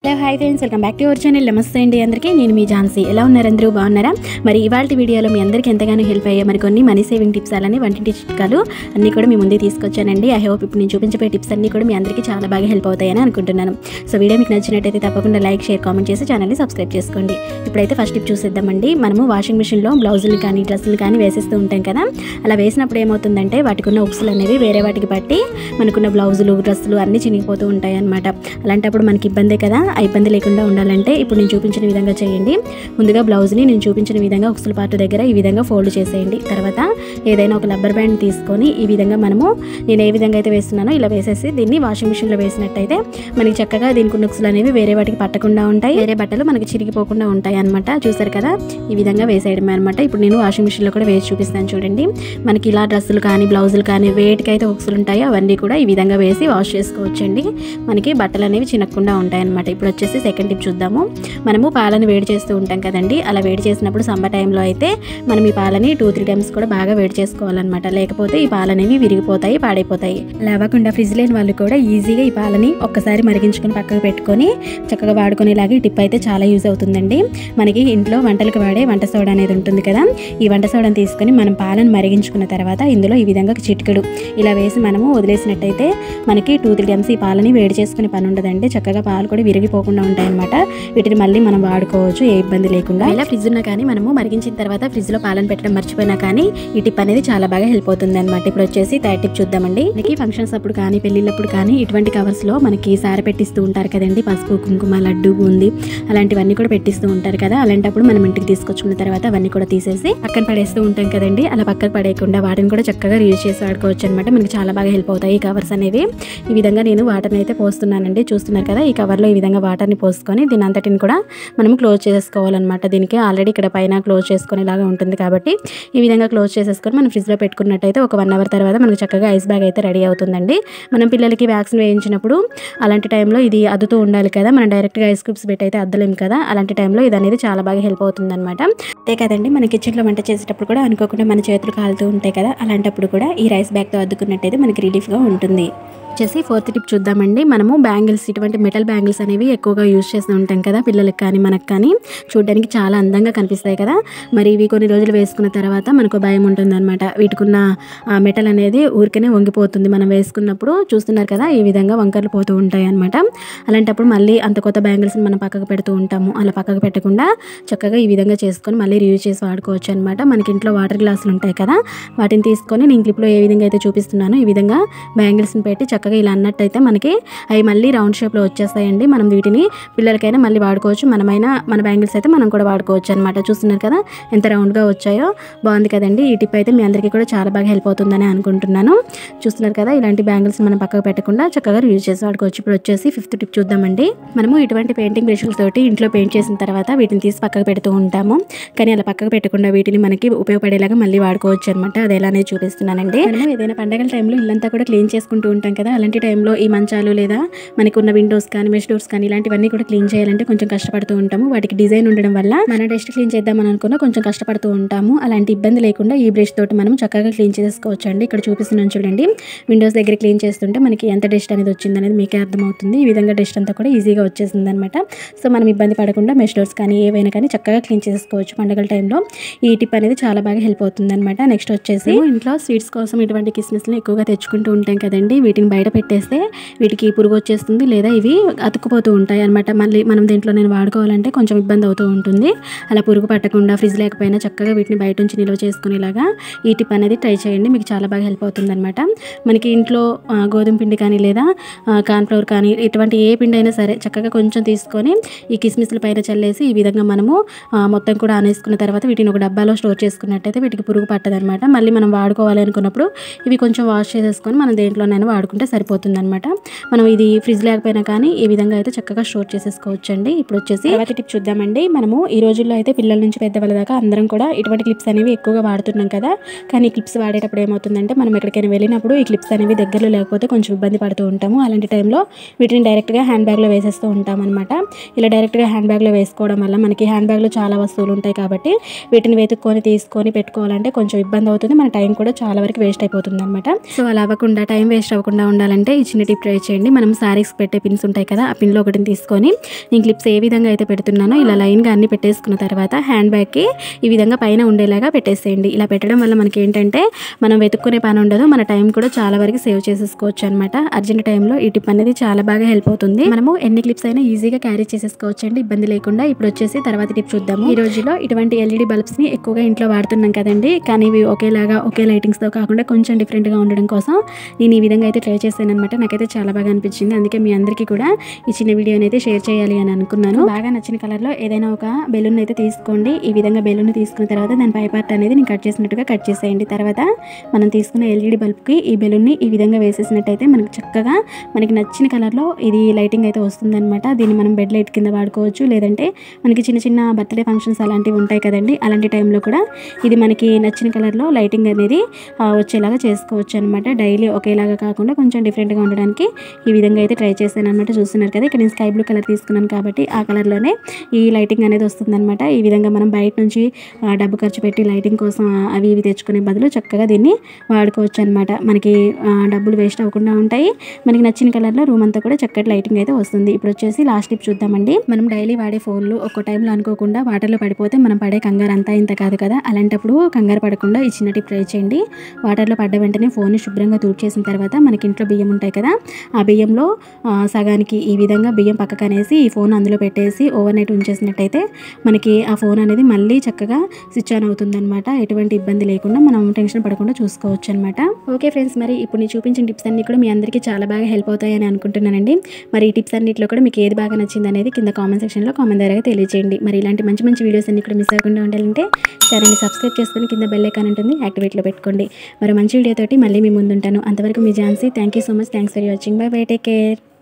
hello hi friends welcome back to our channel నమస్తే అండి అందరికీ నేను మీ ఝాన్సీ ఎలా ఉన్నారు అందరూ బాగున్నారా మరి ఇవాళ వీడియోలో మీ అందరికీ ఎంతగానో హెల్ప్ అయ్యే మరి కొన్ని మనీ సేవింగ్ టిప్స్ అలానే వంటింటి చిట్కాలు అన్నీ కూడా మీ ముందే తీసుకొచ్చానండి ఐ హోప్ ఇప్పుడు నేను చూపించబోయే టిప్స్ అన్నీ కూడా మీ అందరికీ చాలా బాగా హెల్ప్ అవుతాయని అనుకుంటున్నాను సో వీడియో మీకు నచ్చినట్టయితే తప్పకుండా లైక్ షేర్ కామెంట్ చేసి ఛానల్ని సబ్స్క్రైబ్ చేసుకోండి ఇప్పుడైతే ఫస్ట్ టిప్ చూసేద్దామండి మనము వాషింగ్ మిషన్లో బ్లౌజులు కానీ డ్రెస్సులు కానీ వేసేస్తూ ఉంటాం కదా అలా వేసినప్పుడు ఏమవుతుందంటే వాటికి ఉన్న ఉక్సులు అనేవి వేరే వాటికి పట్టి మనకున్న బ్లౌజులు డ్రెస్సులు అన్నీ చినిగిపోతూ ఉంటాయి అనమాట అలాంటప్పుడు మనకి ఇబ్బందే కదా ఆ ఇబ్బంది లేకుండా ఉండాలంటే ఇప్పుడు నేను చూపించిన విధంగా చేయండి ముందుగా బ్లౌజ్ని నేను చూపించిన విధంగా ఉక్సుల పార్ట్ దగ్గర ఈ విధంగా ఫోల్డ్ చేసేయండి తర్వాత ఏదైనా ఒక రబ్బర్ బ్యాండ్ తీసుకొని ఈ విధంగా మనము నేను ఏ విధంగా అయితే వేస్తున్నానో ఇలా వేసేసి దీన్ని వాషింగ్ మిషన్లో వేసినట్టయితే మనకి చక్కగా దీనికి ఉన్న ఉక్సులు అనేవి వేరే వాటికి పట్టకుండా ఉంటాయి వేరే బట్టలు మనకి చిరిగిపోకుండా ఉంటాయి అనమాట చూసారు కదా ఈ విధంగా వేసేయడమే అనమాట ఇప్పుడు నేను వాషింగ్ మిషన్లో కూడా వేసి చూపిస్తాను చూడండి మనకి ఇలా డ్రెస్సులు కానీ బ్లౌజులు కానీ వేటికైతే ఉక్సులు ఉంటాయో అవన్నీ కూడా ఈ విధంగా వేసి వాష్ చేసుకోవచ్చండి మనకి బట్టలు అనేవి చినకుండా ఉంటాయి అనమాట ఇప్పుడు వచ్చేసి సెకండ్ టిప్ చూద్దాము మనము పాలను వేడి చేస్తూ ఉంటాం కదండి అలా వేడి చేసినప్పుడు సమ్మర్ టైంలో అయితే మనం ఈ పాలని టూ త్రీ టైమ్స్ కూడా బాగా వేడి చేసుకోవాలన్నమాట లేకపోతే ఈ పాలు అనేవి విరిగిపోతాయి పాడైపోతాయి అలా అవ్వకుండా ఫ్రిడ్జ్ లేని వాళ్ళు కూడా ఈజీగా ఈ పాలని ఒక్కసారి మరిగించుకొని పక్కకు పెట్టుకొని చక్కగా వాడుకునేలాగా ఈ టిప్ అయితే చాలా యూజ్ అవుతుందండి మనకి ఇంట్లో వంటలకు వాడే వంట సోడా అనేది ఉంటుంది కదా ఈ వంట సోడాని తీసుకొని మనం పాలను మరిగించుకున్న తర్వాత ఇందులో ఈ విధంగా చిటికెడు ఇలా వేసి మనము వదిలేసినట్టయితే మనకి టూ త్రీ టైమ్స్ ఈ పాలని వేడి చేసుకునే పని ఉండదండి చక్కగా పాలు కూడా విరిగిపోకుండా ఉంటాయన్నమాట వీటిని మళ్ళీ మనం వాడుకోవచ్చు ఏ ఇబ్బంది లేకుండా ఇలా ఫ్రిడ్జ్ ఉన్నా కానీ మనము మరిగించిన తర్వాత ఫ్రిడ్జ్ లో పాలను పెట్టడం మర్చిపోయినా కానీ ఈ టిప్ అనేది చాలా బాగా హెల్ప్ అవుతుంది అనమాట ఇప్పుడు వచ్చేసి థర్డ్ టిప్ చూద్దామండి మనకి ఫంక్షన్స్ అప్పుడు కానీ పెళ్ళిళ్ళప్పుడు కానీ ఇటువంటి కవర్స్ లో మనకి సార పెట్టిస్తూ ఉంటారు కదండి పసుపు కుంకుమ లడ్డు బూంది అలాంటివన్నీ కూడా పెట్టిస్తూ ఉంటారు కదా అలాంటప్పుడు మనం ఇంటికి తీసుకొచ్చుకున్న తర్వాత అవన్నీ కూడా తీసేసి పక్కన పడేస్తూ ఉంటాం కదండి అలా పక్కన పడేయకుండా వాటిని కూడా చక్కగా రీయూజ్ చేసి వాడుకోవచ్చు అనమాట మనకి చాలా బాగా హెల్ప్ అవుతాయి ఈ కవర్స్ అనేవి ఈ విధంగా నేను వాటర్ని అయితే పోస్తున్నానండి చూస్తున్నారు కదా ఈ కవర్లో ఈ విధంగా వాటర్ని పోసుకొని దీని అంతటిని కూడా మనము క్లోజ్ చేసుకోవాలన్నమాట దీనికి ఆల్రెడీ ఇక్కడ పైన క్లోజ్ చేసుకునేలాగా ఉంటుంది కాబట్టి ఈ విధంగా క్లోజ్ చేసేసుకొని మనం ఫ్రిడ్జ్లో పెట్టుకున్నట్టయితే ఒక వన్ అవర్ తర్వాత మనకు చక్కగా ఐస్ బ్యాగ్ అయితే రెడీ అవుతుందండి మనం పిల్లలకి వ్యాక్సిన్ వేయించినప్పుడు అలాంటి టైంలో ఇది అద్దుతూ ఉండాలి కదా మనం డైరెక్ట్గా ఐస్ క్యూబ్స్ పెట్టి అయితే అద్దలేం కదా అలాంటి టైంలో ఇది అనేది చాలా బాగా హెల్ప్ అవుతుంది అనమాట అంతే కదండి మన కిచెన్లో వంట చేసేటప్పుడు కూడా అనుకోకుండా మన చేతులు కాలుతూ ఉంటాయి కదా అలాంటప్పుడు కూడా ఈ రైస్ బ్యాగ్తో అద్దుకున్నట్టయితే మనకి రిలీఫ్గా ఉంటుంది వచ్చేసి ఫోర్త్ టిప్ చూద్దామండి మనము బ్యాంగిల్స్ ఇటువంటి మెటల్ బ్యాంగిల్స్ అనేవి ఎక్కువగా యూజ్ చేస్తూ ఉంటాం కదా పిల్లలకి కానీ మనకు కానీ చూడడానికి చాలా అందంగా కనిపిస్తాయి కదా మరి ఇవి కొన్ని రోజులు వేసుకున్న తర్వాత మనకు భయం ఉంటుంది అనమాట వీటికున్న ఆ మెటల్ అనేది ఊరికనే వంగిపోతుంది మనం వేసుకున్నప్పుడు చూస్తున్నారు కదా ఈ విధంగా వంకర్లు పోతూ ఉంటాయి అనమాట అలాంటప్పుడు మళ్ళీ అంత కొత్త బ్యాంగిల్స్ని మనం పక్కకు పెడుతూ ఉంటాము అలా పక్కకు పెట్టకుండా చక్కగా ఈ విధంగా చేసుకొని మళ్ళీ రియూజ్ చేసి వాడుకోవచ్చు అనమాట మనకి ఇంట్లో వాటర్ గ్లాసులు ఉంటాయి కదా వాటిని తీసుకొని నేను క్లిప్లో ఏ విధంగా అయితే చూపిస్తున్నానో ఈ విధంగా బ్యాంగిల్స్ని పెట్టి చక్కగా ఇలా అన్నట్టయితే మనకి అవి మళ్ళీ రౌండ్ షేప్లో వచ్చేస్తాయండి మనం వీటిని పిల్లలకైనా మళ్ళీ వాడుకోవచ్చు మనమైనా మన బ్యాంగిల్స్ అయితే మనం కూడా వాడుకోవచ్చు అనమాట చూస్తున్నారు కదా ఎంత రౌండ్గా వచ్చాయో బాగుంది కదండి ఈ టిప్ అయితే మీ అందరికీ కూడా చాలా బాగా హెల్ప్ అవుతుందని అనుకుంటున్నాను చూస్తున్నారు కదా ఇలాంటి బ్యాంగిల్స్ మనం పక్కకు పెట్టకుండా చక్కగా యూజ్ చేసి వాడుకోవచ్చు ఇప్పుడు వచ్చేసి ఫిఫ్త్ టిప్ చూద్దామండి మనము ఇటువంటి పెయింటింగ్ బ్రష్లతోటి ఇంట్లో పెయింట్ చేసిన తర్వాత వీటిని తీసి పక్కకు పెడుతూ ఉంటాము కానీ అలా పక్కకు పెట్టకుండా వీటిని మనకి ఉపయోగపడేలాగా మళ్ళీ వాడుకోవచ్చు అనమాట అది ఎలా అనేది చూపిస్తున్నానండి మనము ఏదైనా పండగల టైంలో ఇల్లంతా కూడా క్లీన్ చేసుకుంటూ ఉంటాం కదా అలాంటి టైంలో ఈ మంచాలు లేదా మనకు ఉన్న విండోస్ కానీ మెష్ డోర్స్ కానీ ఇలాంటివన్నీ కూడా క్లీన్ చేయాలంటే కొంచెం కష్టపడుతూ ఉంటాము వాటికి డిజైన్ ఉండడం వల్ల మన డస్ట్ క్లీన్ చేద్దామని అనుకున్నా కొంచెం కష్టపడుతూ ఉంటాము అలాంటి ఇబ్బంది లేకుండా ఈ బ్రష్ తోటి మనం చక్కగా క్లీన్ చేసుకోవచ్చు అండి ఇక్కడ చూపిస్తున్నాను చూడండి విండోస్ దగ్గర క్లీన్ చేస్తుంటే మనకి ఎంత డస్ట్ అనేది వచ్చింది అనేది మీకే అర్థమవుతుంది ఈ విధంగా డస్ట్ అంతా కూడా ఈజీగా వచ్చేసింది అనమాట సో మనం ఇబ్బంది పడకుండా మెష్ డోర్స్ కానీ ఏవైనా కానీ చక్కగా క్లీన్ చేసుకోవచ్చు పండుగల టైంలో ఈ టిప్ అనేది చాలా బాగా హెల్ప్ అవుతుంది అనమాట నెక్స్ట్ వచ్చేసి ఇంట్లో స్వీట్స్ కోసం ఇటువంటి కిస్మిస్ని ఎక్కువగా తెచ్చుకుంటూ ఉంటాం కదండి వీటిని బయట పెట్టేస్తే వీటికి పురుగు వచ్చేస్తుంది లేదా ఇవి అతుక్కుపోతూ ఉంటాయి అనమాట మళ్ళీ మనం దీంట్లో నేను వాడుకోవాలంటే కొంచెం ఇబ్బంది అవుతూ ఉంటుంది అలా పురుగు పట్టకుండా ఫ్రిడ్జ్ లేకపోయినా చక్కగా వీటిని బయట నుంచి నిల్వ చేసుకునేలాగా ఈ టిప్ అనేది ట్రై చేయండి మీకు చాలా బాగా హెల్ప్ అవుతుంది అనమాట మనకి ఇంట్లో ఆ, గోధుమ పిండి కానీ లేదా కార్న్ఫ్లవర్ కానీ ఇటువంటి ఏ పిండి అయినా సరే చక్కగా కొంచెం తీసుకొని ఈ కిస్మిస్ల పైన చల్లేసి ఈ విధంగా మనము ఆ, మొత్తం కూడా ఆనేసుకున్న తర్వాత వీటిని ఒక డబ్బాలో స్టోర్ చేసుకున్నట్టయితే వీటికి పురుగు పట్టదనమాట మళ్ళీ మనం వాడుకోవాలి అనుకున్నప్పుడు ఇవి కొంచెం వాష్ చేసేసుకొని మనం దేంట్లోనైనా వాడుకుంటే సరిపోతుంది అనమాట మనం ఇది ఫ్రిడ్జ్ లేకపోయినా కానీ ఈ విధంగా అయితే చక్కగా స్టోర్ చేసేసుకోవచ్చు అండి ఇప్పుడు వచ్చేసి తర్వాత టిప్ చూద్దామండి మనము ఈ రోజుల్లో అయితే పిల్లల నుంచి పెద్దవాళ్ళ దాకా అందరం కూడా ఇటువంటి క్లిప్స్ అనేవి ఎక్కువగా వాడుతున్నాం కదా కానీ ఈ క్లిప్స్ వాడేటప్పుడు ఏమవుతుందంటే మనం ఎక్కడికైనా వెళ్ళినప్పుడు ఈ క్లిప్స్ అనేవి దగ్గరలో లేకపోతే కొంచెం ఇబ్బంది పడుతూ ఉంటాము అలాంటి టైంలో వీటిని డైరెక్ట్గా హ్యాండ్ బ్యాగ్లో వేసేస్తూ ఉంటాం అనమాట ఇలా డైరెక్ట్గా హ్యాండ్ బ్యాగ్లో వేసుకోవడం వల్ల మనకి హ్యాండ్ బ్యాగ్లో చాలా వస్తువులు ఉంటాయి కాబట్టి వీటిని వెతుక్కొని తీసుకొని పెట్టుకోవాలంటే కొంచెం ఇబ్బంది అవుతుంది మన టైం కూడా చాలా వరకు వేస్ట్ అయిపోతుంది అనమాట సో అలా అవ్వకుండా టైం వేస్ట్ అవ్వకుండా ఉండాలి ఉండాలంటే ఈ చిన్న టిప్ ట్రై చేయండి మనం శారీస్ పెట్టే పిన్స్ ఉంటాయి కదా ఆ పిన్లో ఒకటిని తీసుకొని నేను క్లిప్స్ ఏ విధంగా అయితే పెడుతున్నానో ఇలా లైన్గా అన్ని పెట్టేసుకున్న తర్వాత హ్యాండ్ బ్యాగ్కి ఈ విధంగా పైన ఉండేలాగా పెట్టేసేయండి ఇలా పెట్టడం వల్ల మనకి ఏంటంటే మనం వెతుక్కునే పని ఉండదు మన టైం కూడా చాలా వరకు సేవ్ చేసేసుకోవచ్చు అనమాట అర్జెంట్ టైంలో ఈ టిప్ అనేది చాలా బాగా హెల్ప్ అవుతుంది మనము ఎన్ని క్లిప్స్ అయినా ఈజీగా క్యారీ చేసేసుకోవచ్చు అండి ఇబ్బంది లేకుండా ఇప్పుడు వచ్చేసి తర్వాత టిప్ చూద్దాము ఈ రోజులో ఇటువంటి ఎల్ఈడి బల్బ్స్ ని ఎక్కువగా ఇంట్లో వాడుతున్నాం కదండి కానీ ఇవి ఒకేలాగా ఒకే లైటింగ్స్ తో కాకుండా కొంచెం డిఫరెంట్ గా ఉండడం కోసం నేను ఈ విధంగా అయితే ట్రై చేశాను అనమాట నాకైతే చాలా బాగా అనిపించింది అందుకే మీ అందరికీ కూడా ఈ చిన్న వీడియోని అయితే షేర్ చేయాలి అని అనుకున్నాను బాగా నచ్చిన కలర్ లో ఏదైనా ఒక బెలూన్ అయితే తీసుకోండి ఈ విధంగా బెలూన్ తీసుకున్న తర్వాత దాని పై పార్ట్ అనేది నేను కట్ చేసినట్టుగా కట్ చేసేయండి తర్వాత మనం తీసుకున్న ఎల్ఈడి బల్బ్కి ఈ బెలూన్ని ఈ విధంగా వేసేసినట్టయితే మనకు చక్కగా మనకి నచ్చిన కలర్లో ఇది లైటింగ్ అయితే వస్తుందన్నమాట దీన్ని మనం బెడ్ లైట్ కింద వాడుకోవచ్చు లేదంటే మనకి చిన్న చిన్న బర్త్డే ఫంక్షన్స్ అలాంటివి ఉంటాయి కదండి అలాంటి టైంలో కూడా ఇది మనకి నచ్చిన కలర్లో లైటింగ్ అనేది ఆ, వచ్చేలాగా చేసుకోవచ్చు అనమాట డైలీ ఒకేలాగా కాకుండా కొంచెం డిఫరెంట్గా ఉండడానికి ఈ విధంగా అయితే ట్రై చేశాను అనమాట చూస్తున్నారు కదా ఇక్కడ నేను స్కై బ్లూ కలర్ తీసుకున్నాను కాబట్టి ఆ కలర్లోనే ఈ లైటింగ్ అనేది వస్తుందన్నమాట ఈ విధంగా మనం బయట నుంచి ఆ, డబ్బు ఖర్చు పెట్టి లైటింగ్ కోసం ఆ, అవి ఇవి తెచ్చుకునే బదులు చక్కగా దీన్ని వాడుకోవచ్చు అనమాట మనకి ఆ, డబ్బులు వేస్ట్ అవ్వకుండా ఉంటాయి మనకి నచ్చిన కలర్లో రూమ్ అంతా కూడా చక్కటి లైటింగ్ అయితే వస్తుంది ఇప్పుడు వచ్చేసి లాస్ట్ టిప్ చూద్దామండి మనం డైలీ వాడే ఫోన్లు ఒక్కో టైంలో అనుకోకుండా వాటర్లో పడిపోతే మనం పడే కంగారు అంతా ఇంత కాదు కదా అలాంటప్పుడు కంగారు పడకుండా ఈ చిన్న టిప్ ట్రై చేయండి వాటర్లో పడ్డ వెంటనే ఫోన్ శుభ్రంగా తూడ్చేసిన తర్వాత మనకి ఇంట్లో బియ్యం ఉంటాయి కదా ఆ బియ్యంలో ఆ, సగానికి ఈ విధంగా బియ్యం పక్కకు అనేసి ఈ ఫోన్ అందులో పెట్టేసి ఓవర్ నైట్ ఉంచేసినట్టయితే మనకి ఆ ఫోన్ అనేది మళ్ళీ చక్కగా స్విచ్ ఆన్ అవుతుందన్నమాట ఎటువంటి ఇబ్బంది లేకుండా మనం టెన్షన్ పడకుండా చూసుకోవచ్చు అనమాట ఓకే ఫ్రెండ్స్ మరి ఇప్పుడు నేను చూపించిన టిప్స్ అన్ని కూడా మీ అందరికీ చాలా బాగా హెల్ప్ అవుతాయని అనుకుంటున్నానండి మరి ఈ టిప్స్ అన్నింటిలో కూడా మీకు ఏది బాగా నచ్చింది అనేది కింద కామెంట్ సెక్షన్లో కామెంట్ ద్వారా తెలియజేయండి మరి ఇలాంటి మంచి మంచి వీడియోస్ అన్ని కూడా మిస్ అవ్వకుండా ఉండాలంటే ఛానల్ని సబ్స్క్రైబ్ చేసుకుని కింద బెల్ ఐకాన్ ఉంటుంది యాక్టివేట్లో పెట్టుకోండి మరి మంచి వీడియోతోటి మళ్ళీ మీ ముందుంటాను అంతవరకు మీ Jhansi thank you so much thanks for watching bye bye take care